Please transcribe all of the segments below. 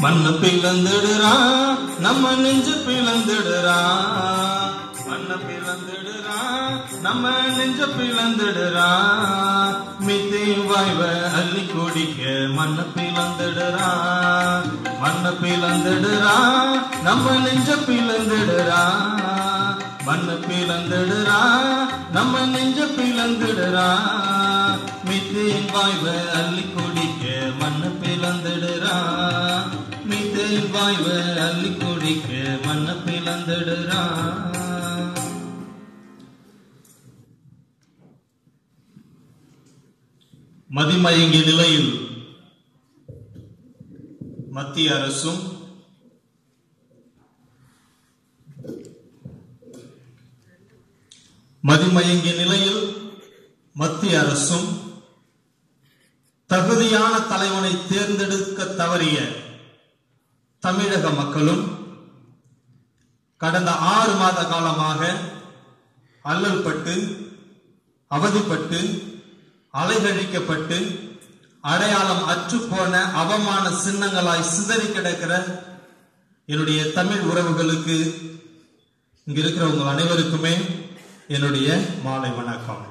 மண்ணு பிளந்துடுறான் நம்ம நெஞ்சு பிளந்துடுறான் மண்ணு பிளந்துடுறான் நம்ம நெஞ்ச பிளந்துடுறான் மித்தி வாய்வ அள்ளி குடிக்க மண்ணு பிளந்துடுறான் மண்ணு பிளந்துடுறான் நம்ம நெஞ்ச பிளந்துடுறான் மண்ணு பிளந்துடுறான் நம்ம நெஞ்ச பிளந்துடுறான் மித்தேன் வாய்வ அள்ளி குடிக்க மண்ணு பிளந்துடுறான் மித்தேன் வாய்வ அள்ளி குடிக்க மண்ணு பிளந்துடுறான் மதிமயங்கிய நிலையில் மத்திய அரசும் மதிமயங்கிய நிலையில் மத்திய அரசும் தகுதியான தலைவனை தேர்ந்தெடுக்க தவறிய தமிழக மக்களும் கடந்த ஆறு மாத காலமாக அல்லல்பட்டு அவதிப்பட்டு அலைகழிக்கப்பட்டு அடையாளம் அற்றுப்போன அவமான சின்னங்களாய் சிதறி கிடக்கிற என்னுடைய தமிழ் உறவுகளுக்கு இங்க இருக்கிற உங்கள் அனைவருக்குமே என்னுடைய மாலை வணக்கம்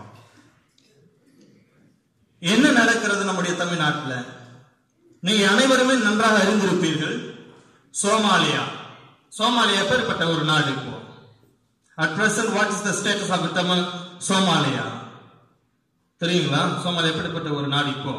என்ன நடக்கிறது நம்முடைய தமிழ்நாட்டில் நீங்க அனைவருமே நன்றாக அறிந்திருப்பீர்கள் சோமாலியா சோமாலியா எப்பேற்பட்ட ஒரு நாடு இப்போ at present what is the status of Tamil Somalia தெரியுங்களா சோமாலியா எப்படிப்பட்ட ஒரு நாடு இப்போ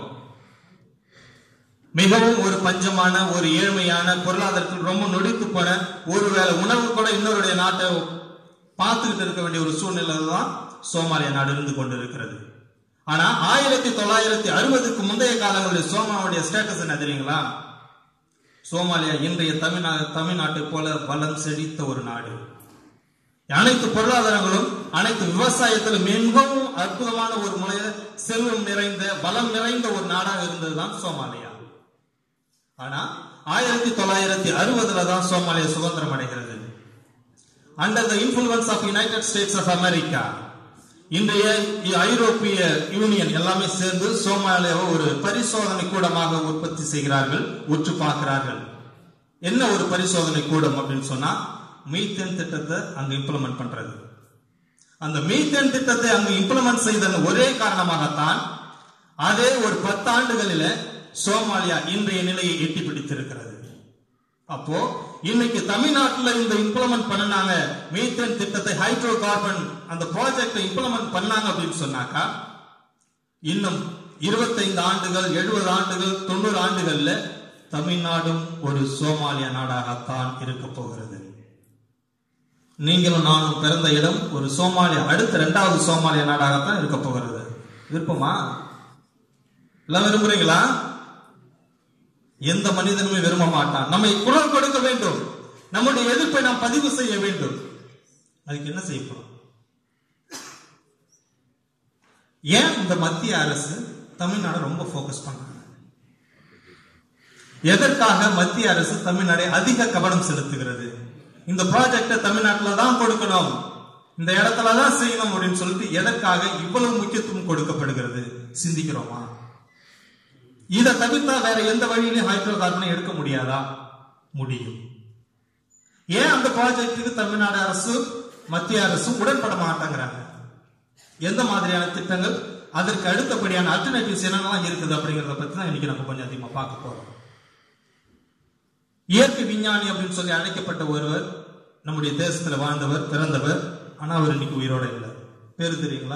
மிகவும் ஒரு பஞ்சமான ஒரு ஏழ்மையான பொருளாதாரத்தில் ரொம்ப நொடித்து போன ஒருவேளை உணவு கூட இன்னொருடைய நாட்டை பார்த்துக்கிட்டு இருக்க வேண்டிய ஒரு சூழ்நிலை தான் சோமாலியா நாடு இருந்து கொண்டிருக்கிறது ஆனா ஆயிரத்தி தொள்ளாயிரத்தி அறுபதுக்கு முந்தைய காலங்களில் சோமாவுடைய ஸ்டேட்டஸ் என்ன தெரியுங்களா சோமாலியா இன்றைய தமிழ்நா தமிழ்நாட்டை போல வளம் செழித்த ஒரு நாடு அனைத்து பொருளாதாரங்களும் அனைத்து விவசாயத்திலும் மிகவும் அற்புதமான ஒரு முறைய செல்வம் நிறைந்த பலம் நிறைந்த ஒரு நாடாக இருந்ததுதான் சோமாலியா ஆனா ஆயிரத்தி தொள்ளாயிரத்தி அறுபதுல தான் சோமாலியா சுதந்திரம் அடைகிறது under the influence of United States of America இன்றைய ஐரோப்பிய யூனியன் எல்லாமே சேர்ந்து சோமாலியாவை ஒரு பரிசோதனை கூடமாக உற்பத்தி செய்கிறார்கள் உற்று பார்க்கிறார்கள் என்ன ஒரு பரிசோதனை கூடம் அப்படின்னு சொன்னா மீத்தேன் திட்டத்தை அங்க இம்ப்ளிமெண்ட் பண்றது அந்த மீத்தேன் திட்டத்தை அங்கு இம்ப்ளிமெண்ட் செய்த ஒரே காரணமாகத்தான் அதே ஒரு பத்தாண்டுகளில சோமாலியா இன்றைய நிலையை எட்டி பிடித்திருக்கிறது அப்போ இன்னைக்கு தமிழ்நாட்டில் இந்த இம்ப்ளிமெண்ட் பண்ணாங்க மீத்தேன் திட்டத்தை ஹைட்ரோ கார்பன் அந்த ப்ராஜெக்டை இம்ப்ளிமெண்ட் பண்ணாங்க அப்படின்னு சொன்னாக்கா இன்னும் இருபத்தைந்து ஆண்டுகள் எழுபது ஆண்டுகள் தொண்ணூறு ஆண்டுகள்ல தமிழ்நாடும் ஒரு சோமாலியா நாடாகத்தான் இருக்க போகிறது நீங்களும் நானும் பிறந்த இடம் ஒரு சோமாலியா அடுத்த இரண்டாவது சோமாலியா நாடாகத்தான் இருக்க போகிறது விருப்பமா எல்லாம் விரும்புறீங்களா எந்த மனிதனுமே விரும்ப மாட்டான் நம்மை குரல் கொடுக்க வேண்டும் நம்முடைய எதிர்ப்பை நாம் பதிவு செய்ய வேண்டும் அதுக்கு என்ன செய்யப்படும் ஏன் இந்த மத்திய அரசு தமிழ்நாடு ரொம்ப போக்கஸ் பண்றாங்க எதற்காக மத்திய அரசு தமிழ்நாடை அதிக கவனம் செலுத்துகிறது இந்த ப்ராஜெக்ட தமிழ்நாட்டில் தான் கொடுக்கணும் இந்த இடத்துல தான் செய்யணும் அப்படின்னு சொல்லிட்டு எதற்காக இவ்வளவு முக்கியத்துவம் கொடுக்கப்படுகிறது சிந்திக்கிறோமா இதை தவிர்த்தா வேற எந்த வழியிலையும் ஹைட்ரோ கார்பனை எடுக்க முடியாதா முடியும் ஏன் அந்த ப்ராஜெக்டுக்கு தமிழ்நாடு அரசு மத்திய அரசு உடன்பட மாட்டேங்கிறாங்க எந்த மாதிரியான திட்டங்கள் அதற்கு அடுத்தபடியான அல்டர்னேட்டிவ்ஸ் என்னென்னலாம் இருக்குது அப்படிங்கறத பத்தி தான் இன்னைக்கு நம்ம கொஞ்சம் அதிகமா பார்க்க போறோம் இயற்கை விஞ்ஞானி அப்படின்னு சொல்லி அழைக்கப்பட்ட ஒருவர் நம்முடைய தேசத்துல வாழ்ந்தவர் பிறந்தவர் ஆனா அவர் இன்னைக்கு உயிரோட இல்லை பேரு தெரியுங்களா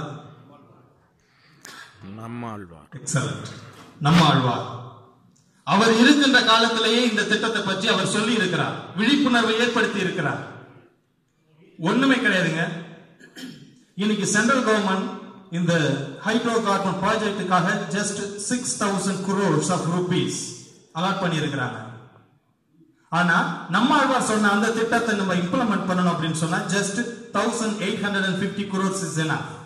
நம்மாழ்வார் எக்ஸலண்ட் நம்ம ஆழ்வார் அவர் இருக்கின்ற காலத்திலேயே இந்த திட்டத்தை பற்றி அவர் சொல்லி இருக்கிறார் விழிப்புணர்வை ஏற்படுத்தி இருக்கிறார் ஒண்ணுமே கிடையாதுங்க இன்னைக்கு சென்ட்ரல் கவர்மெண்ட் இந்த ஹைட்ரோ கார்பன் ப்ராஜெக்டுக்காக just six thousand crores of rupees allot பண்ணி இருக்கிறாங்க ஆனா நம்ம ஆழ்வார் சொன்ன அந்த திட்டத்தை நம்ம இம்ப்ளிமெண்ட் பண்ணணும் அப்படின்னு சொன்னா just thousand eight hundred and fifty crores is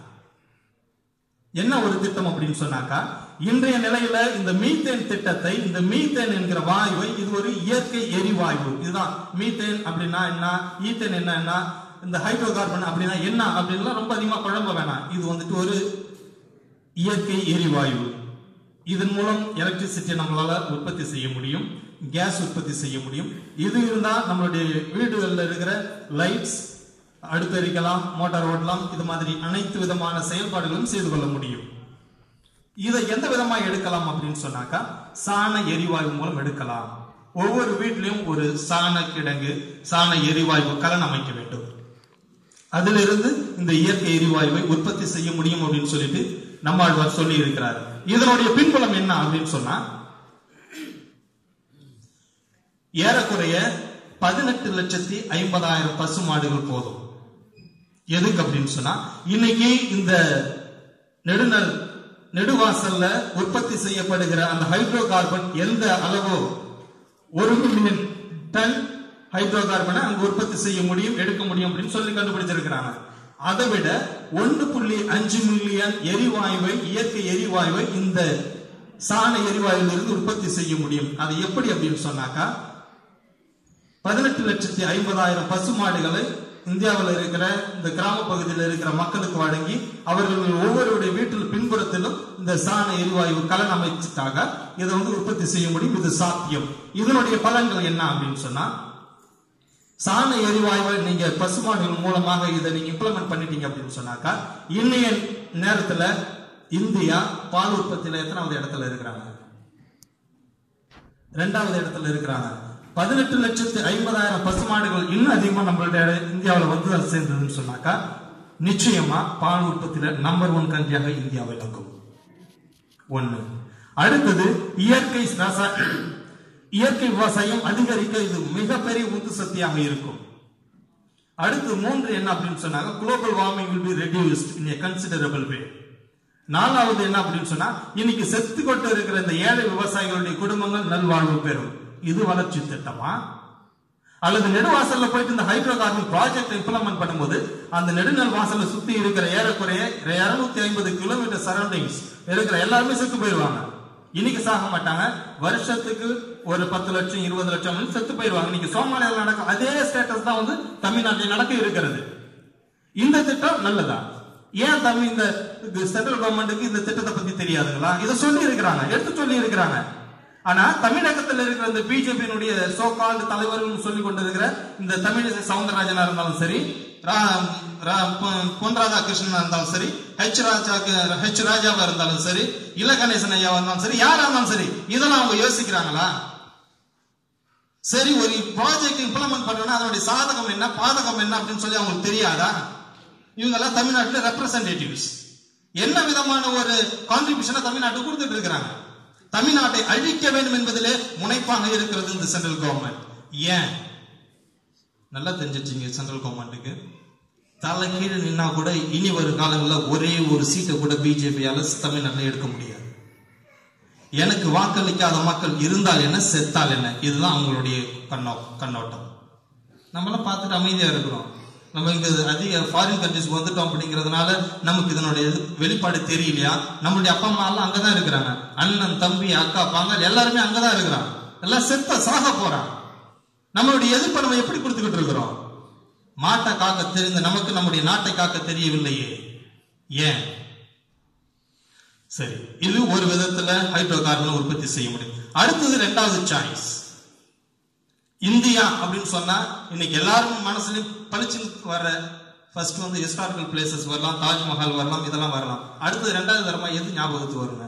என்ன ஒரு திட்டம் அப்படின்னு சொன்னாக்கா இன்றைய நிலையில இந்த மீத்தேன் திட்டத்தை இந்த மீத்தேன் என்கிற வாயுவை இது ஒரு இயற்கை எரிவாயு இதுதான் மீத்தேன் அப்படின்னா என்ன ஈத்தேன் என்ன இந்த ஹைட்ரோ கார்பன் அப்படின்னா என்ன அப்படின்லாம் ரொம்ப அதிகமா குழம்ப வேணாம் இது வந்துட்டு ஒரு இயற்கை எரிவாயு இதன் மூலம் எலக்ட்ரிசிட்டி நம்மளால உற்பத்தி செய்ய முடியும் கேஸ் உற்பத்தி செய்ய முடியும் இது இருந்தா நம்மளுடைய வீடுகளில் இருக்கிற லைட்ஸ் அடுப்பு எரிக்கலாம் மோட்டார் ஓட்டலாம் இது மாதிரி அனைத்து விதமான செயல்பாடுகளும் செய்து கொள்ள முடியும் இதை எந்த விதமா எடுக்கலாம் அப்படின்னு சொன்னாக்கா சாண எரிவாயு மூலம் எடுக்கலாம் ஒவ்வொரு வீட்லயும் ஒரு சாண கிடங்கு சாண எரிவாயு கலன் அமைக்க வேண்டும் அதிலிருந்து இந்த இயற்கை எரிவாயுவை உற்பத்தி செய்ய முடியும் அப்படின்னு சொல்லிட்டு நம்மாழ்வார் சொல்லி இருக்கிறார் இதனுடைய பின்புலம் என்ன அப்படின்னு சொன்னா ஏறக்குறைய பதினெட்டு லட்சத்தி ஐம்பதாயிரம் பசு மாடுகள் போதும் எதுக்கு அப்படின்னு சொன்னா இன்னைக்கு இந்த நெடுநல் நெடுவாசல்ல உற்பத்தி செய்யப்படுகிற அந்த ஹைட்ரோ கார்பன் எந்த அளவோ ஒரு மில்லியன் டன் ஹைட்ரோ கார்பனை அங்க உற்பத்தி செய்ய முடியும் எடுக்க முடியும் அப்படின்னு சொல்லி கண்டுபிடிச்சிருக்கிறாங்க அதை விட ஒன்று புள்ளி அஞ்சு மில்லியன் எரிவாயுவை இயற்கை எரிவாயுவை இந்த சாண எரிவாயுவிலிருந்து உற்பத்தி செய்ய முடியும் அது எப்படி அப்படின்னு சொன்னாக்கா பதினெட்டு லட்சத்தி ஐம்பதாயிரம் பசுமாடுகளை இந்தியாவில் இருக்கிற இந்த கிராம பகுதியில் இருக்கிற மக்களுக்கு வழங்கி அவர்கள் ஒவ்வொருடைய வீட்டில் பின்புறத்திலும் இந்த சாண எரிவாயு கலன் அமைச்சிட்டாக இதை வந்து உற்பத்தி செய்ய முடியும் இது சாத்தியம் இதனுடைய பலன்கள் என்ன அப்படின்னு சொன்னா சாண எரிவாயுவை நீங்க பசுமாடுகள் மூலமாக இதை நீங்க இம்ப்ளிமெண்ட் பண்ணிட்டீங்க அப்படின்னு சொன்னாக்கா இன்னைய நேரத்துல இந்தியா பால் உற்பத்தியில எத்தனாவது இடத்துல இருக்கிறாங்க ரெண்டாவது இடத்துல இருக்கிறாங்க பதினெட்டு லட்சத்து ஐம்பதாயிரம் பசுமாடுகள் இன்னும் அதிகமா நம்மளுடைய இந்தியாவில் வந்து அது சேர்ந்ததுன்னு சொன்னாக்கா நிச்சயமா பால் உற்பத்தியில நம்பர் ஒன் கண்ட்ரியாக இந்தியா விளங்கும் ஒண்ணு அடுத்தது இயற்கை ரசா- இயற்கை விவசாயம் அதிகரிக்க இது மிகப்பெரிய உந்து சக்தியாக இருக்கும் அடுத்து மூன்று என்ன அப்படின்னு சொன்னாங்க global warming will be reduced in a considerable way நாலாவது என்ன அப்படின்னு சொன்னா இன்னைக்கு செத்து கொண்டு இருக்கிற இந்த ஏழை விவசாயிகளுடைய குடும்பங்கள் நல்வாழ்வு பெறும் இது வளர்ச்சி திட்டமா அல்லது நெடுவாசல்ல போயிட்டு இந்த ஹைட்ரோ கார்பன் ப்ராஜெக்ட் இம்ப்ளிமெண்ட் பண்ணும்போது அந்த நெடுநல் வாசல்ல சுத்தி இருக்கிற ஏறக்குறைய இருநூத்தி ஐம்பது கிலோமீட்டர் சரௌண்டிங்ஸ் இருக்கிற எல்லாருமே செத்து போயிருவாங்க இன்னைக்கு சாக மாட்டாங்க வருஷத்துக்கு ஒரு பத்து லட்சம் இருபது லட்சம் வந்து செத்து போயிருவாங்க இன்னைக்கு சோமாலியாவில் நடக்கும் அதே ஸ்டேட்டஸ் தான் வந்து தமிழ்நாட்டில் நடக்க இருக்கிறது இந்த திட்டம் நல்லதா ஏன் தமிழ் இந்த சென்ட்ரல் கவர்மெண்ட்டுக்கு இந்த திட்டத்தை பத்தி தெரியாதுங்களா இதை சொல்லி இருக்கிறாங்க எடுத்து சொல்லி இருக்கிறாங்க ஆனா தமிழகத்தில் இருக்கிற இந்த பிஜேபியினுடைய சோகால்டு தலைவர்கள் சொல்லி கொண்டிருக்கிற இந்த தமிழிசை சவுந்தரராஜனா இருந்தாலும் சரி ரா- ரா- பொ- பொன் ராதாகிருஷ்ணனா இருந்தாலும் சரி ஹெச் ராஜாக்கு ஹெச் ராஜாவா இருந்தாலும் சரி இல கணேசன் ஐயாவா இருந்தாலும் சரி யாரா இருந்தாலும் சரி இதெல்லாம் அவங்க யோசிக்கிறாங்களா சரி ஒரு ப்ராஜெக்ட் இம்ப்ளிமெண்ட் பண்ணணும்னா அதனுடைய சாதகம் என்ன பாதகம் என்ன அப்படின்னு சொல்லி அவங்களுக்கு தெரியாதா இவங்க எல்லாம் தமிழ்நாட்டுல ரெப்ரசன்டேட்டிவ்ஸ் என்ன விதமான ஒரு கான்ட்ரிபியூஷனை தமிழ்நாட்டுக்கு கொடுத்துட்டு இருக்கிறாங்க தமிழ்நாட்டை அழிக்க வேண்டும் என்பதிலே முனைப்பாக இருக்கிறது இந்த சென்ட்ரல் கவர்மெண்ட் ஏன் நல்லா தெரிஞ்சிச்சிங்க சென்ட்ரல் கவர்மெண்ட்டுக்கு தலை கீழே நின்னா கூட இனி வரும் காலங்களில் ஒரே ஒரு சீட்டை கூட பிஜேபியால தமிழ்நாட்டில் எடுக்க முடியாது எனக்கு வாக்களிக்காத மக்கள் இருந்தால் என்ன செத்தால் என்ன இதுதான் அவங்களுடைய கண்ணோ கண்ணோட்டம் நம்மளாம் பார்த்துட்டு அமைதியா இருக்கிறோம் நம்ம இங்க அதிக ஃபாரின் கண்ட்ரிஸ் வந்துட்டோம் அப்படிங்கிறதுனால நமக்கு இதனுடைய இது வெளிப்பாடு தெரியலையா நம்மளுடைய அப்பா அம்மா எல்லாம் அங்கதான் இருக்கிறாங்க அண்ணன் தம்பி அக்கா பாங்க எல்லாருமே அங்கதான் இருக்கிறாங்க எல்லாம் செத்த சாக போறான் நம்மளுடைய எதிர்ப்பை நம்ம எப்படி கொடுத்துக்கிட்டு இருக்கிறோம் மாட்டை காக்க தெரிந்த நமக்கு நம்முடைய நாட்டை காக்க தெரியவில்லையே ஏன் சரி இது ஒரு விதத்துல ஹைட்ரோ கார்பன் உற்பத்தி செய்ய முடியும் அடுத்தது ரெண்டாவது சாய்ஸ் இந்தியா அப்படின்னு சொன்னா இன்னைக்கு எல்லாரும் மனசுலயும் பளிச்சுன்னு வர ஃபர்ஸ்ட் வந்து ஹிஸ்டாரிக்கல் பிளேசஸ் வரலாம் தாஜ்மஹால் வரலாம் இதெல்லாம் வரலாம் அடுத்தது ரெண்டாவது தரமா எது ஞாபகத்துக்கு வருங்க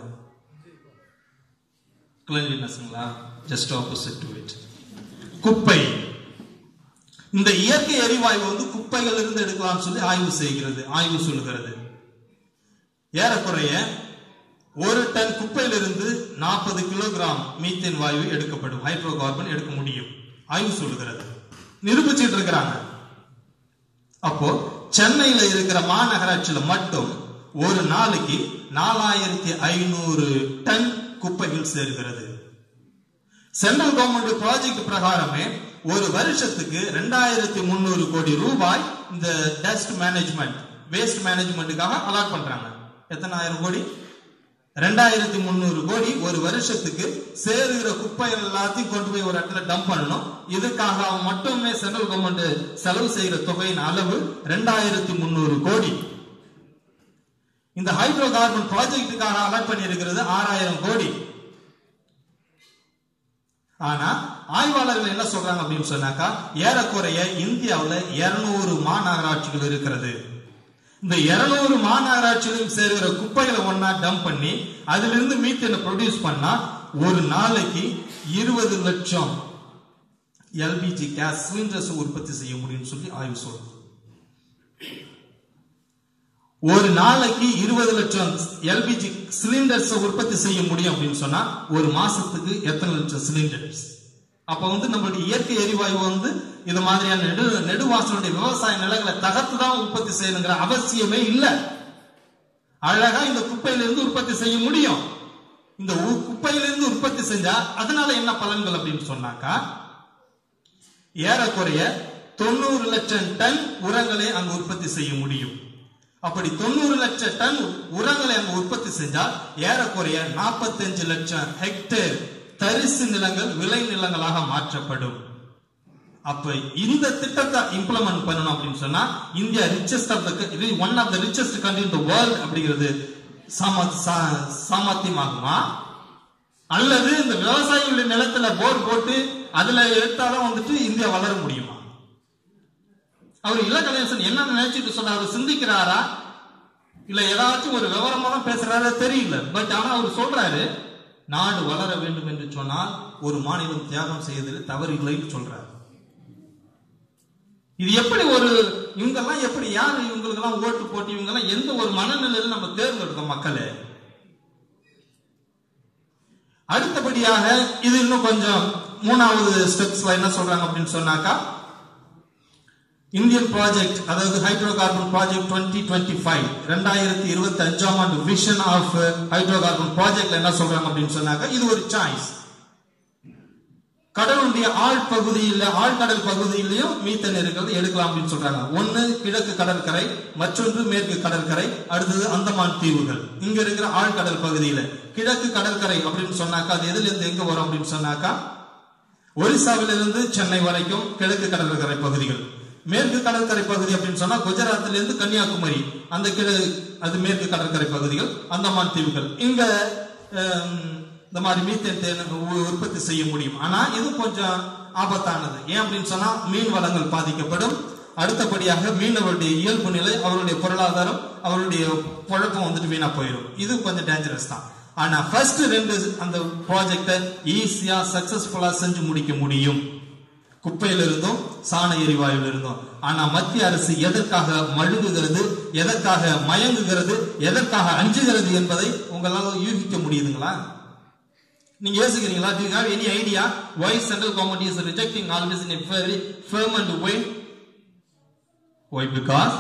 கிளீன்லினஸ்ங்களா ஜஸ்ட் ஆப்போசிட் டு இட் குப்பை இந்த இயற்கை எரிவாயு வந்து குப்பைகள் இருந்து எடுக்கலாம்னு சொல்லி ஆய்வு செய்கிறது ஆய்வு சொல்லுகிறது ஏறக்குறைய ஒரு டன் குப்பையிலிருந்து நாற்பது கிலோகிராம் மீத்தேன் வாயு எடுக்கப்படும் ஹைட்ரோ கார்பன் எடுக்க முடியும் ஆய்வு சொல்லுகிறது நிரூபிச்சிட்டு இருக்கிறாங்க அப்போ சென்னையில இருக்கிற மாநகராட்சியில மட்டும் ஒரு நாளைக்கு நாலாயிரத்தி ஐநூறு டன் குப்பைகள் சேர்கிறது சென்ட்ரல் கவர்மெண்ட் ப்ராஜெக்ட் பிரகாரமே ஒரு வருஷத்துக்கு ரெண்டாயிரத்தி முந்நூறு கோடி ரூபாய் இந்த டஸ்ட் மேனேஜ்மெண்ட் வேஸ்ட் மேனேஜ்மெண்ட்டுக்காக அலாட் பண்றாங்க எத்தனை ஆயிரம் கோடி ரெண்டாயிரத்தி முந்நூறு கோடி ஒரு வருஷத்துக்கு சேருகிற குப்பைகள் எல்லாத்தையும் கொண்டு போய் ஒரு இடத்துல டம்ப் பண்ணணும் இதுக்காக அவன் மட்டுமே சென்ட்ரல் கவர்மெண்ட் செலவு செய்கிற தொகையின் அளவு ரெண்டாயிரத்தி முந்நூறு கோடி இந்த ஹைட்ரோ கார்பன் ப்ராஜெக்டுக்காக அலாட் பண்ணியிருக்கிறது ஆறாயிரம் கோடி ஆனா ஆய்வாளர்கள் என்ன சொல்றாங்க அப்படின்னு சொன்னாக்கா ஏறக்குறைய இந்தியாவுல 200 மாநகராட்சிகள் இருக்கிறது இந்த 200 மாநகராட்சியிலும் சேர்கிற குப்பைகளை ஒன்னா டம்ப் பண்ணி அதுல இருந்து மீத்தேனை ப்ரொடியூஸ் பண்ணா ஒரு நாளைக்கு இருபது லட்சம் எல்பிஜி கேஸ் சிலிண்டர்ஸ் உற்பத்தி செய்ய முடியும்னு சொல்லி ஆய்வு சொல்றது ஒரு நாளைக்கு இருபது லட்சம் எல்பிஜி சிலிண்டர்ஸ் உற்பத்தி செய்ய முடியும் அப்படின்னு சொன்னா ஒரு மாசத்துக்கு எத்தனை லட்சம் சிலிண்டர்ஸ் அப்ப வந்து நம்மளுடைய இயற்கை எரிவாயு வந்து இது மாதிரியான நெடு நெடுவாசனுடைய விவசாய நிலங்களை தகர்த்து தான் உற்பத்தி செய்யணுங்கிற அவசியமே இல்ல அழகா இந்த குப்பையிலிருந்து உற்பத்தி செய்ய முடியும் இந்த உ- குப்பையிலிருந்து உற்பத்தி செஞ்சா அதனால என்ன பலன்கள் அப்படின்னு சொன்னாக்கா ஏறக்குறைய தொண்ணூறு லட்சம் டன் உரங்களை அங்கு உற்பத்தி செய்ய முடியும் அப்படி தொண்ணூறு லட்சம் டன் உரங்களை அங்கு உற்பத்தி செஞ்சால் ஏறக்குறைய 45 லட்சம் ஹெக்டேர் தரிசு நிலங்கள் விளை நிலங்களாக மாற்றப்படும் அப்ப இந்த திட்டத்தை இம்ப்ளிமெண்ட் பண்ணணும் அப்படின்னு சொன்னா India richest of the one of the richest country in the world அப்படிங்கிறது சாம- சா- சாமர்த்தியமாகுமா அல்லது இந்த விவசாயிகளுடைய நிலத்துல போர் போட்டு அதுல எடுத்தாதான் வந்துட்டு இந்தியா வளர முடியுமா அவர் இள கணேசன் என்ன நினைச்சிட்டு சொன்னார் அவர் சிந்திக்கிறாரா இல்ல ஏதாச்சும் ஒரு விவரமா தான் பேசுறாரா தெரியல பட் ஆனா அவர் சொல்றாரு நாடு வளர வேண்டும் என்று சொன்னால் ஒரு மாநிலம் தியாகம் செய்வதில் தவறு இல்லைன்னு சொல்றாரு இது எப்படி ஒரு இவங்கெல்லாம் எப்படி யாரு இவங்களுக்கெல்லாம் ஓட்டு போட்டு இவங்கெல்லாம் எந்த ஒரு மனநிலையில நம்ம தேர்ந்தெடுத்தோம் மக்களே அடுத்தபடியாக இது இன்னும் கொஞ்சம் மூணாவது ஸ்டெப்ஸ்ல என்ன சொல்றாங்க அப்படின்னு சொன்னாக்கா இந்தியன் ப்ராஜெக்ட் அதாவது hydrocarbon project twenty twenty five ரெண்டாயிரத்தி இருபத்தி அஞ்சாம் ஆண்டு விஷன் ஆஃப் ஹைட்ரோ கார்பன் ப்ராஜெக்ட்ல என்ன சொல்றாங்க அப்படின்னு சொன்னாக்கா இது ஒரு சாய்ஸ் கடலுடைய ஆழ் பகுதியில் ஆழ்கடல் பகுதியிலையும் மீத்தன் இருக்கிறது எடுக்கலாம் அப்படின்னு சொல்றாங்க ஒன்னு கிழக்கு கடற்கரை மற்றொன்று மேற்கு கடற்கரை அடுத்தது அந்தமான் தீவுகள் இங்க இருக்கிற ஆழ்கடல் பகுதியில கிழக்கு கடற்கரை அப்படின்னு சொன்னாக்கா அது எதுல இருந்து எங்க வரும் அப்படின்னு சொன்னாக்கா ஒரிசாவிலிருந்து சென்னை வரைக்கும் கிழக்கு கடற்கரை பகுதிகள் மேற்கு கடற்கரை பகுதி அப்படின்னு சொன்னா குஜராத்ல இருந்து கன்னியாகுமரி அந்த கிழ அது மேற்கு கடற்கரை பகுதிகள் அந்தமான் தீவுகள் இங்க ஹம், இந்த மாதிரி மீத்தேன் தேன் உ- உற்பத்தி செய்ய முடியும் ஆனா இது கொஞ்சம் ஆபத்தானது ஏன் அப்படின்னு சொன்னா மீன் வளங்கள் பாதிக்கப்படும் அடுத்தபடியாக மீனவருடைய இயல்பு நிலை அவருடைய பொருளாதாரம் அவருடைய குழப்பம் வந்துட்டு வீணா போயிடும் இது கொஞ்சம் டேஞ்சரஸ் தான் ஆனா ஃபர்ஸ்ட் ரெண்டு அந்த ப்ராஜெக்டை ஈஸியா சக்சஸ்ஃபுல்லா செஞ்சு முடிக்க முடியும் குப்பையில இருந்தும் சாண எரிவாயுல இருந்தும் ஆனா மத்திய அரசு எதற்காக மழுகுகிறது எதற்காக மயங்குகிறது எதற்காக அஞ்சுகிறது என்பதை உங்களால யூகிக்க முடியுதுங்களா நீங்க யோசிக்கிறீங்களா do you have any idea why central government is rejecting always in a very firm and way why because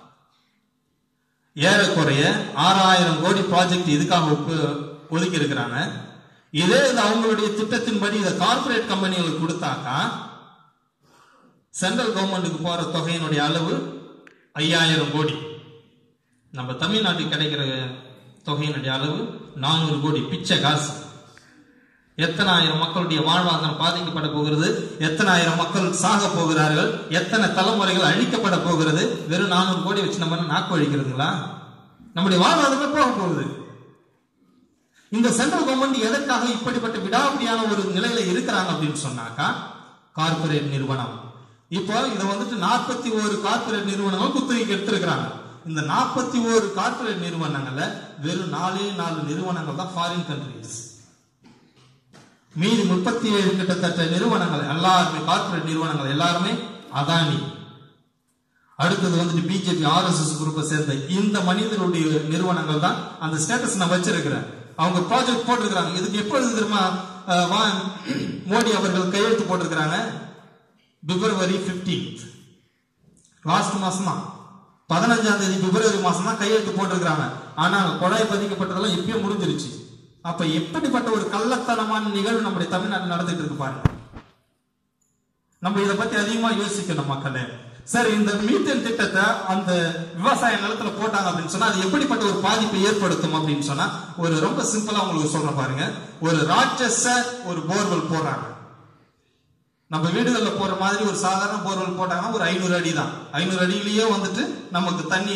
ஏறக்குறைய ஆறாயிரம் கோடி ப்ராஜெக்ட் இதுக்காக ஒப்பு- ஒதுக்கி இருக்கிறாங்க இதே இது அவங்களுடைய திட்டத்தின்படி இதை கார்ப்பரேட் கம்பெனிகளுக்கு கொடுத்தாக்கா சென்ட்ரல் கவர்மெண்ட்டுக்கு போற தொகையினுடைய அளவு ஐயாயிரம் கோடி நம்ம தமிழ்நாட்டுக்கு கிடைக்கிற தொகையினுடைய அளவு நானூறு கோடி பிச்சை காசு எத்தனை ஆயிரம் மக்களுடைய வாழ்வாதாரம் பாதிக்கப்பட போகிறது எத்தனை ஆயிரம் மக்கள் சாக போகிறார்கள் எத்தனை தலைமுறைகள் அழிக்கப்பட போகிறது வெறும் நானூறு கோடி வச்சு நம்ம என்ன நாக்கு அழிக்கிறதுங்களா நம்முடைய வாழ்வாதாரமே போக போகுது இந்த சென்ட்ரல் கவர்மெண்ட் எதற்காக இப்படிப்பட்ட விடாபிடியான ஒரு நிலையில இருக்கிறாங்க அப்படின்னு சொன்னாக்கா கார்ப்பரேட் நிறுவனம் இப்போ இதை வந்துட்டு நாற்பத்தி ஒரு கார்ப்பரேட் நிறுவனங்கள் குத்தகைக்கு எடுத்திருக்கிறாங்க இந்த நாற்பத்தி ஒரு கார்ப்பரேட் நிறுவனங்கள்ல வெறும் நாலே நாலு நிறுவனங்கள் தான் ஃபாரின் கண்ட்ரிஸ் மீதி முப்பத்தி ஏழு கிட்டத்தட்ட நிறுவனங்கள் எல்லாருமே கார்ப்பரேட் நிறுவனங்கள் எல்லாருமே அதானி அடுத்தது வந்துட்டு பிஜேபி ஆர்எஸ்எஸ் குரூப்பை சேர்ந்த இந்த மனிதனுடைய நிறுவனங்கள் தான் அந்த ஸ்டேட்டஸ் நான் வச்சிருக்கிறேன் அவங்க ப்ராஜெக்ட் போட்டிருக்கிறாங்க இதுக்கு எப்பொழுது தெரியுமா அஹ், வா- மோடி அவர்கள் கையெழுத்து போட்டிருக்கிறாங்க பிப்ரவரி 15th லாஸ்ட் மாசம் தான் பதினஞ்சாம் தேதி பிப்ரவரி மாசம் தான் கையெழுத்து போட்டிருக்கிறாங்க ஆனா கொலை பதிக்கப்பட்டதெல்லாம் இப்பயே முடிஞ்சிருச்சு அப்ப எப்படிப்பட்ட ஒரு கள்ளத்தனமான நிகழ்வு நம்முடைய தமிழ்நாட்டில் நடந்துட்டு இருக்கு பாருங்க நம்ம இத பத்தி அதிகமா யோசிக்கணும் மக்களே சரி இந்த மீத்தேன் திட்டத்தை அந்த விவசாய நிலத்துல போட்டாங்க அப்படின்னு சொன்னா அது எப்படிப்பட்ட ஒரு பாதிப்பை ஏற்படுத்தும் அப்படின்னு சொன்னா ஒரு ரொம்ப சிம்பிளா உங்களுக்கு சொல்றேன் பாருங்க ஒரு ராட்சச ஒரு போர்வெல் போடுறாங்க நம்ம வீடுகள்ல போற மாதிரி ஒரு சாதாரண போர்வெல் போட்டாங்கன்னா ஒரு ஐநூறு அடி தான் ஐநூறு அடியிலேயே வந்துட்டு நமக்கு தண்ணி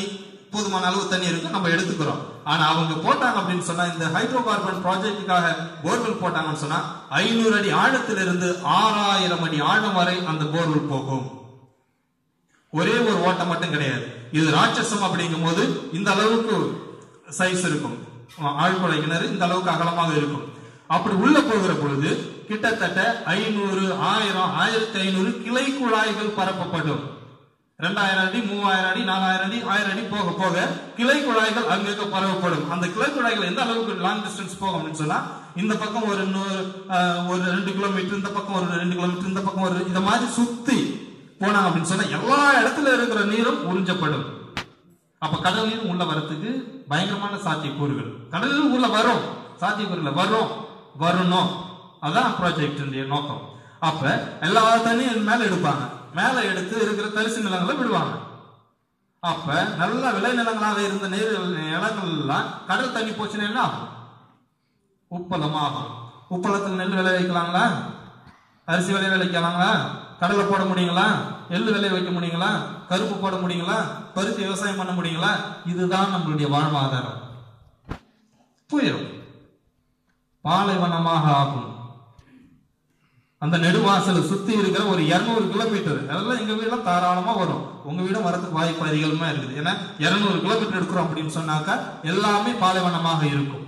போதுமான அளவு தண்ணி இருக்கும் நம்ம எடுத்துக்கிறோம் ஆனா அவங்க போட்டாங்க அப்படின்னு சொன்னா இந்த ஹைட்ரோ கார்பன் ப்ராஜெக்டுக்காக போர்வெல் போட்டாங்கன்னு சொன்னா ஐநூறு அடி ஆழத்திலிருந்து ஆறாயிரம் அடி ஆழம் வரை அந்த போர்வெல் போகும் ஒரே ஒரு ஓட்டம் மட்டும் கிடையாது இது ராட்சசம் அப்படிங்கும் போது இந்த அளவுக்கு சைஸ் இருக்கும் ஆழ்குழை கிணறு இந்த அளவுக்கு அகலமாக இருக்கும் அப்படி உள்ள போகிற பொழுது கிட்டத்தட்ட ஐநூறு ஆயிரம் ஆயிரத்தி ஐநூறு கிளை குழாய்கள் பரப்பப்படும் ரெண்டாயிரம் அடி மூவாயிரம் அடி நாலாயிரம் அடி ஆயிரம் அடி போக போக கிளை குழாய்கள் அங்கங்க பரவப்படும் அந்த கிளை குழாய்கள் எந்த அளவுக்கு லாங் டிஸ்டன்ஸ் போகும் அப்படின்னு சொன்னா இந்த பக்கம் ஒரு நூறு ஆஹ், ஒரு ரெண்டு கிலோமீட்டர் இந்த பக்கம் ஒரு ரெண்டு கிலோமீட்டர் இந்த பக்கம் ஒரு இந்த மாதிரி சுத்தி போனாங்க அப்படின்னு சொன்னா எல்லா இடத்துல இருக்கிற நீரும் உறிஞ்சப்படும் அப்ப கடல் நீர் உள்ள வரத்துக்கு பயங்கரமான சாத்தியக்கூறுகள் கடல் நீர் உள்ள வரும் சாத்தியக்கூறுல வரும் வரணும் அதான் ப்ராஜெக்ட் நோக்கம் அப்ப எல்லா தண்ணியும் மேல எடுப்பாங்க மேல எடுத்து இருக்கிற தரிசு நிலங்களை விடுவாங்க அப்ப நல்ல விளை நிலங்களாக இருந்த நீர் நிலங்கள் எல்லாம் கடல் தண்ணி போச்சுன்னா என்ன ஆகும் உப்பளமாகும் உப்பளத்தில் நெல் விளை வைக்கலாங்களா அரிசி விளைய வைக்கலாங்களா கடலை போட முடியுங்களா எள்ளு விளைய வைக்க முடியுங்களா கருப்பு போட முடியுங்களா பருத்தி விவசாயம் பண்ண முடியுங்களா இதுதான் நம்மளுடைய வாழ்வாதாரம் போயிடும் பாலைவனமாக ஆகும் அந்த நெடுவாசலை சுத்தி இருக்கிற ஒரு 200 கிலோமீட்டர் அதெல்லாம் எங்க வீடுலாம் தாராளமா வரும் உங்க வீடும் வரதுக்கு வாய்ப்பு அதிகமா இருக்குது ஏன்னா 200 கிலோமீட்டர் எடுக்கிறோம் அப்படின்னு சொன்னாக்கா எல்லாமே பாலைவனமாக இருக்கும்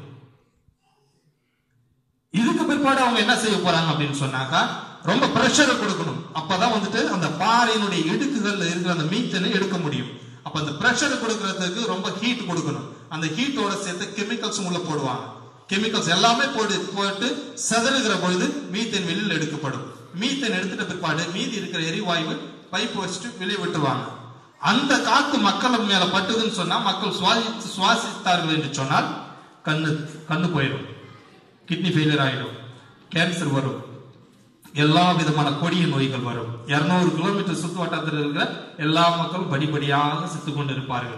இதுக்கு பிற்பாடு அவங்க என்ன செய்ய போறாங்க அப்படின்னு சொன்னாக்கா ரொம்ப பிரஷரை கொடுக்கணும் அப்பதான் வந்துட்டு அந்த பாறையினுடைய இடுக்குகள்ல இருக்கிற அந்த மீத்தனை எடுக்க முடியும் அப்ப அந்த பிரஷரை கொடுக்கறதுக்கு ரொம்ப ஹீட் கொடுக்கணும் அந்த ஹீட்டோட சேர்த்து கெமிக்கல்ஸ் உள்ள போடுவாங்க கெமிக்கல்ஸ் எல்லாமே போட்டு போட்டு செதறுகிற பொழுது மீத்தேன் வெளியில் எடுக்கப்படும் மீத்தேன் எடுத்துட்ட பிற்பாடு மீதி இருக்கிற எரிவாயு பைப் வச்சுட்டு வெளியே விட்டுருவாங்க அந்த காத்து மக்கள் மேல பட்டுதுன்னு சொன்னா மக்கள் சுவாசித்து சுவாசித்தார்கள் என்று சொன்னால் கண்ணு கண்ணு போயிடும் கிட்னி ஃபெயிலியர் ஆயிடும் கேன்சர் வரும் எல்லா விதமான கொடிய நோய்கள் வரும் 200 கிலோமீட்டர் சுற்று வட்டாரத்தில் இருக்கிற எல்லா மக்களும் படிப்படியாக செத்து கொண்டு இருப்பார்கள்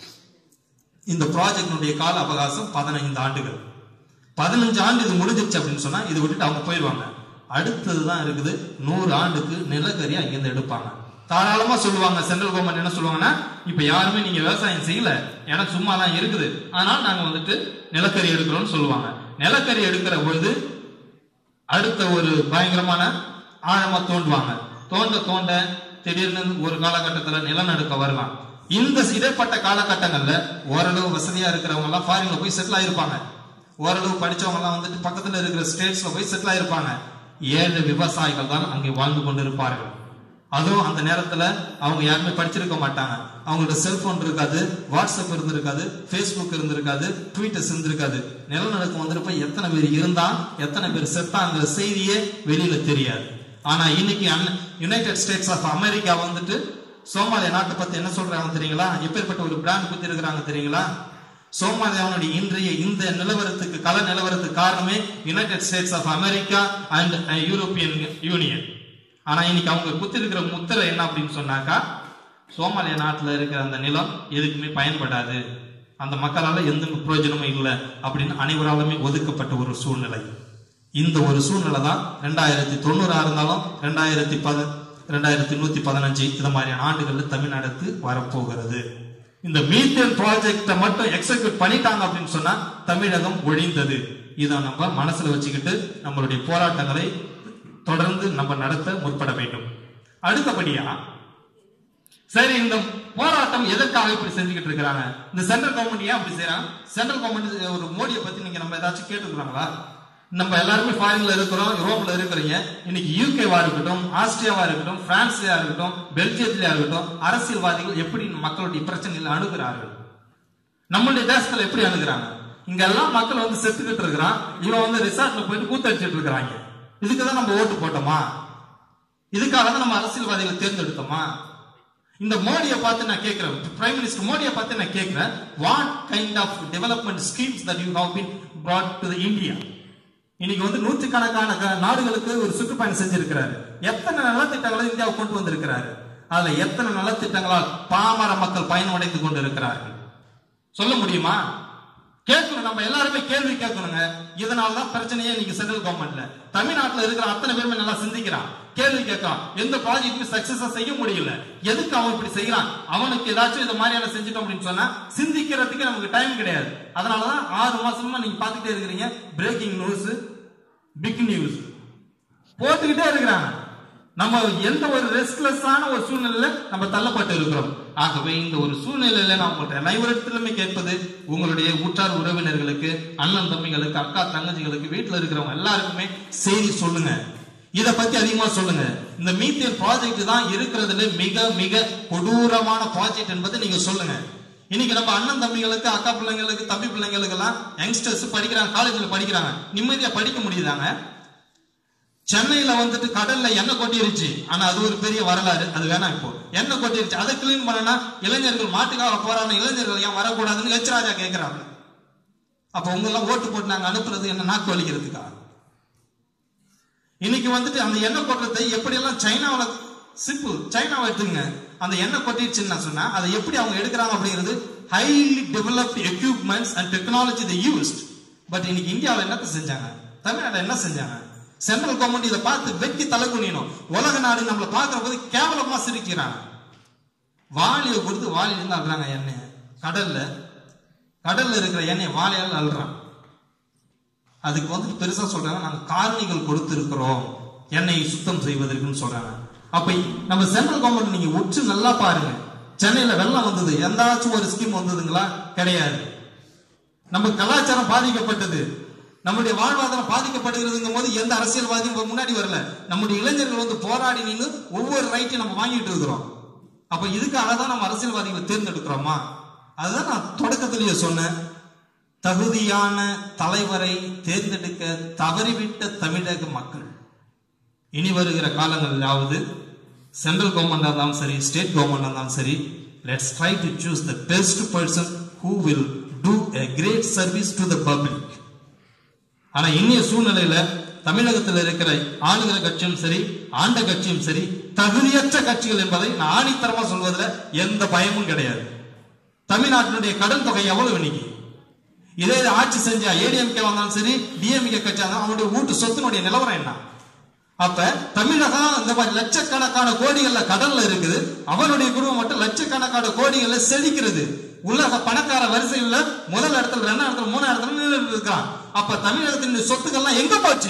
இந்த ப்ராஜெக்டினுடைய கால அவகாசம் பதினைந்து ஆண்டுகள் பதினஞ்சு ஆண்டு இது முடிஞ்சிருச்சு அப்படின்னு சொன்னா இதை விட்டுட்டு அவங்க போயிடுவாங்க அடுத்ததுதான் இருக்குது நூறு ஆண்டுக்கு நிலக்கரி அங்கிருந்து எடுப்பாங்க தாராளமா சொல்லுவாங்க சென்ட்ரல் கவர்மெண்ட் என்ன சொல்லுவாங்கன்னா இப்ப யாருமே நீங்க விவசாயம் செய்யல எனக்கு சும்மா தான் இருக்குது அதனால நாங்க வந்துட்டு நிலக்கரி எடுக்கிறோம்னு சொல்லுவாங்க நிலக்கரி எடுக்கிற பொழுது அடுத்த ஒரு பயங்கரமான ஆழமா தோண்டுவாங்க தோண்ட தோண்ட திடீர்னு ஒரு காலகட்டத்துல நிலநடுக்க வரலாம் இந்த இடைப்பட்ட காலகட்டங்கள்ல ஓரளவு வசதியா இருக்கிறவங்க எல்லாம் ஃபாரின்ல போய் செட்டில் ஆயிருப்பாங்க ஓரளவு படிச்சவங்க எல்லாம் வந்துட்டு பக்கத்துல இருக்கிற ஸ்டேட்ஸ்ல போய் செட்டில் ஆயிருப்பாங்க ஏழு விவசாயிகள் தான் அங்கே வாழ்ந்து கொண்டிருப்பார்கள் அதுவும் அந்த நேரத்துல அவங்க யாருமே படிச்சிருக்க மாட்டாங்க அவங்கள்ட்ட செல்போன் இருக்காது வாட்ஸ்அப் இருந்திருக்காது ஃபேஸ்புக் இருந்திருக்காது ட்விட்டர்ஸ் இருந்திருக்காது நிலநடுக்கம் வந்துட்டு போய் எத்தனை பேர் இருந்தா எத்தனை பேர் செத்தாங்கிற செய்தியே வெளியில தெரியாது ஆனா இன்னைக்கு யுனைடெட் ஸ்டேட்ஸ் ஆஃப் அமெரிக்கா வந்துட்டு சோமாலியா நாட்டை பத்தி என்ன சொல்றாங்க தெரியுங்களா எப்பேற்பட்ட ஒரு பிராண்ட் பத்தி இருக்கிறாங்க தெரியுங்களா சோமாலியாவுடைய இன்றைய இந்த நிலவரத்துக்கு கள நிலவரத்துக்கு காரணமே United States of America and European Union ஆனா இன்னைக்கு அவங்க குத்திருக்கிற முத்திரை என்ன அப்படின்னு சொன்னாக்கா சோமாலியா நாட்டுல இருக்கிற அந்த நிலம் எதுக்குமே பயன்படாது அந்த மக்களால எந்த பிரயோஜனமும் இல்லை அப்படின்னு அனைவராலுமே ஒதுக்கப்பட்ட ஒரு சூழ்நிலை இந்த ஒரு சூழ்நிலை தான் ரெண்டாயிரத்தி தொண்ணூறா இருந்தாலும் ரெண்டாயிரத்தி பத ரெண்டாயிரத்தி நூத்தி பதினஞ்சு இந்த மாதிரியான ஆண்டுகள்ல தமிழ்நாடுக்கு வரப்போகிறது இந்த மீத்தேன் ப்ராஜெக்டை மட்டும் எக்ஸிக்யூட் பண்ணிட்டாங்க அப்படின்னு சொன்னா தமிழகம் ஒழிந்தது இதை நம்ம மனசுல வச்சுக்கிட்டு நம்மளுடைய போராட்டங்களை தொடர்ந்து நம்ம நடத்த முற்பட வேண்டும் அடுத்தபடியா சரி இந்த போராட்டம் எதற்காக இப்படி செஞ்சுக்கிட்டு இருக்கிறாங்க இந்த சென்ட்ரல் கவர்மெண்ட் ஏன் அப்படி செய்யறாங்க சென்ட்ரல் கவர்மெண்ட் ஒரு மோடியை பத்தி நீங்க நம்ம ஏதாச்சும் கேட்டுக்கிறாங்களா நம்ம எல்லாருமே ஃபாரின்ல இருக்கிறோம் யூரோப்ல இருக்கிறீங்க இன்னைக்கு யூகேவா இருக்கட்டும் ஆஸ்திரியாவா இருக்கட்டும் பிரான்ஸ்லயா இருக்கட்டும் பெல்ஜியத்திலயா இருக்கட்டும் அரசியல்வாதிகள் எப்படி மக்களுடைய பிரச்சனைகளை அணுகிறார்கள் நம்மளுடைய தேசத்துல எப்படி அணுகுறாங்க இங்க எல்லாம் மக்கள் வந்து செத்துக்கிட்டு இருக்கிறான் இவன் வந்து ரிசார்ட்ல போயிட்டு கூத்தடிச்சிட்டு இருக்கிறாங்க இதுக்கு தான் நம்ம ஓட்டு போட்டோமா இதுக்காக தான் நம்ம அரசியல்வாதிகளை தேர்ந்தெடுத்தோமா இந்த மோடியை பார்த்து நான் கேட்கிறேன் பிரைம் மினிஸ்டர் மோடியை பார்த்து நான் கேட்கிறேன் what kind of development schemes that you have been brought to the India இன்னைக்கு வந்து நூற்றுக்கணக்கான க- நாடுகளுக்கு ஒரு சுற்றுப்பயணம் செஞ்சிருக்கிறாரு எத்தனை நலத்திட்டங்களை இந்தியாவை கொண்டு வந்திருக்கிறாரு அதுல எத்தனை நலத்திட்டங்களால் பாமர மக்கள் பயனடைந்து கொண்டு இருக்கிறார்கள் சொல்ல முடியுமா கேட்கணும் நம்ம எல்லாருமே கேள்வி கேட்கணுங்க இதனால தான் பிரச்சனையே இன்னைக்கு சென்ட்ரல் கவர்மெண்ட்ல தமிழ்நாட்டுல இருக்கிற அத்தனை பேருமே நல்லா சிந்திக்கிறான் கேள்வி கேட்கறான் எந்த ப்ராஜெக்ட் சக்சஸா செய்ய முடியல எதுக்கு அவன் இப்படி செய்யறான் அவனுக்கு ஏதாச்சும் இந்த மாதிரியான செஞ்சுட்டோம் அப்படின்னு சொன்னா சிந்திக்கிறதுக்கு நமக்கு டைம் கிடையாது அதனாலதான் ஆறு மாசமா நீங்க பாத்துக்கிட்டே இருக்கிறீங்க பிரேக்கிங் நியூஸ் பிக் நியூஸ் போட்டுக்கிட்டே இருக்கிறாங்க நம்ம எந்த ஒரு ரெஸ்ட்லெஸ்ஸான ஒரு சூழ்நிலையில நம்ம தள்ளப்பட்டு இருக்கிறோம் ஆகவே இந்த ஒரு சூழ்நிலையில நான் உங்கள்கிட்ட அனைவரிடத்திலுமே கேட்பது உங்களுடைய உற்றார் உறவினர்களுக்கு அண்ணன் தம்பிகளுக்கு அக்கா தங்கச்சிகளுக்கு வீட்டுல இருக்கிறவங்க எல்லாருக்குமே செய்தி சொல்லுங்க இத பத்தி அதிகமா சொல்லுங்க இந்த மீத்தேன் ப்ராஜெக்ட் தான் இருக்கிறதுல மிக மிக கொடூரமான ப்ராஜெக்ட் என்பதை நீங்க சொல்லுங்க இன்னைக்கு நம்ம அண்ணன் தம்பிகளுக்கு அக்கா பிள்ளைங்களுக்கு தம்பி பிள்ளைங்களுக்கு எல்லாம் யங்ஸ்டர்ஸ் படிக்கிறாங்க காலேஜ்ல படிக்கிறாங்க நிம்மதியா படிக்க முடியுதாங்க சென்னையில வந்துட்டு கடல்ல எண்ணெய் கொட்டிருச்சு ஆனா அது ஒரு பெரிய வரலாறு அது வேணாம் இப்போ எண்ணெய் கொட்டிருச்சு அதை கிளீன் பண்ணனா இளைஞர்கள் மாட்டுக்காக போறான இளைஞர்கள் ஏன் வரக்கூடாதுன்னு எச் ராஜா கேட்கிறாங்க அப்ப உங்க எல்லாம் ஓட்டு போட்டு நாங்க அனுப்புறது என்ன நாக்கு வலிக்கிறதுக்கா இன்னைக்கு வந்துட்டு அந்த எண்ணெய் கொட்டுறதை எப்படி எல்லாம் சைனாவில சிம்பிள் சைனாவை எடுத்துங்க அந்த எண்ணெய் கொட்டிடுச்சுன்னு சொன்னா அதை எப்படி அவங்க எடுக்கிறாங்க அப்படிங்கிறது highly developed equipments and technology they used but இன்னைக்கு இந்தியாவில் என்னத்த செஞ்சாங்க தமிழ்நாட்டில் என்ன செஞ்சாங்க சென்ட்ரல் கவர்மெண்ட் இதை பார்த்து வெட்டி தலை குனியணும் உலக நாடு நம்மளை பார்க்கிற போது கேவலமா சிரிக்கிறாங்க வாளியை கொடுத்து வாளியில இருந்து அள்ளுறாங்க எண்ணெய் கடல்ல கடல்ல இருக்கிற எண்ணெய் வாளியால் அள்ளுறான் அதுக்கு வந்துட்டு பெருசா சொல்றாங்க நாங்க காரணிகள் கொடுத்திருக்கிறோம் எண்ணெயை சுத்தம் செய்வதற்குன்னு சொல்றாங்க அப்ப நம்ம சென்ட்ரல் கவர்மெண்ட் நீங்க உற்று நல்லா பாருங்க சென்னையில வெள்ளம் வந்தது எந்தாச்சும் ஒரு ஸ்கீம் வந்ததுங்களா கிடையாது நம்ம கலாச்சாரம் பாதிக்கப்பட்டது நம்முடைய வாழ்வாதாரம் பாதிக்கப்படுகிறதுங்கும் போது எந்த அரசியல்வாதியும் முன்னாடி வரல நம்முடைய இளைஞர்கள் வந்து போராடி நின்று ஒவ்வொரு ரைட்டையும் நம்ம வாங்கிட்டு இருக்கிறோம் அப்ப இதுக்காக தான் நம்ம அரசியல்வாதிகளை தேர்ந்தெடுக்கிறோமா அதுதான் நான் தொடக்கத்திலேயே சொன்னேன் தகுதியான தலைவரை தேர்ந்தெடுக்க தவறிவிட்ட தமிழக மக்கள் இனி வருகிற காலங்களிலாவது சென்ட்ரல் கவர்மெண்ட் இருந்தாலும் சரி ஸ்டேட் கவர்மெண்ட் இருந்தாலும் சரி let's try to choose the best person who will do a great service to the public ஆனா இன்னைய சூழ்நிலையில தமிழகத்தில் இருக்கிற ஆளுகிற கட்சியும் சரி ஆண்ட கட்சியும் சரி தகுதியற்ற கட்சிகள் என்பதை நான் ஆணித்தரமா சொல்வதில் எந்த பயமும் கிடையாது தமிழ்நாட்டினுடைய கடன் தொகை எவ்வளவு இன்னைக்கு இதே இது ஆட்சி செஞ்சா ஏடிஎம்கே வந்தாலும் சரி டிஎம்கே கட்சி இருந்தாலும் அவனுடைய வீட்டு சொத்தினுடைய நிலவரம் என்ன அப்ப தமிழகம் இந்த மாதிரி லட்சக்கணக்கான கோடிகள்ல கடல்ல இருக்குது அவனுடைய குடும்பம் மட்டும் லட்சக்கணக்கான கோடிகள்ல செழிக்கிறது உலக பணக்கார வரிசையில முதல் இடத்துல ரெண்டாம் இடத்துல மூணாம் இடத்துல நின்று இருக்கான் அப்ப தமிழகத்தின் சொத்துக்கள்லாம் எங்க போச்சு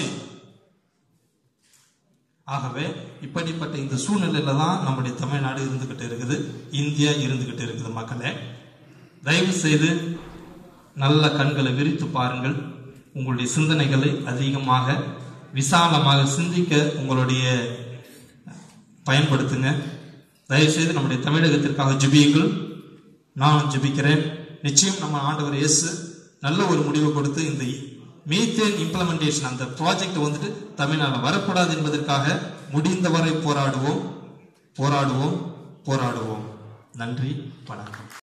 ஆகவே இப்படிப்பட்ட இந்த சூழ்நிலையில தான் நம்முடைய தமிழ்நாடு இருந்துகிட்டு இருக்குது இந்தியா இருந்துகிட்டு இருக்குது மக்களே தயவு செய்து நல்ல கண்களை விரித்து பாருங்கள் உங்களுடைய சிந்தனைகளை அதிகமாக விசாலமாக சிந்திக்க உங்களுடைய பயன்படுத்துங்க தயவுசெய்து நம்முடைய தமிழகத்திற்காக ஜெபியுங்கள் நானும் ஜெபிக்கிறேன் நிச்சயம் நம்ம ஆண்டவர் இயேசு நல்ல ஒரு முடிவு கொடுத்து இந்த மீத்தேன் இம்ப்ளிமெண்டேஷன் அந்த ப்ராஜெக்ட் வந்துட்டு தமிழ்நாடு வரக்கூடாது என்பதற்காக முடிந்தவரை போராடுவோம் போராடுவோம் போராடுவோம் நன்றி வணக்கம்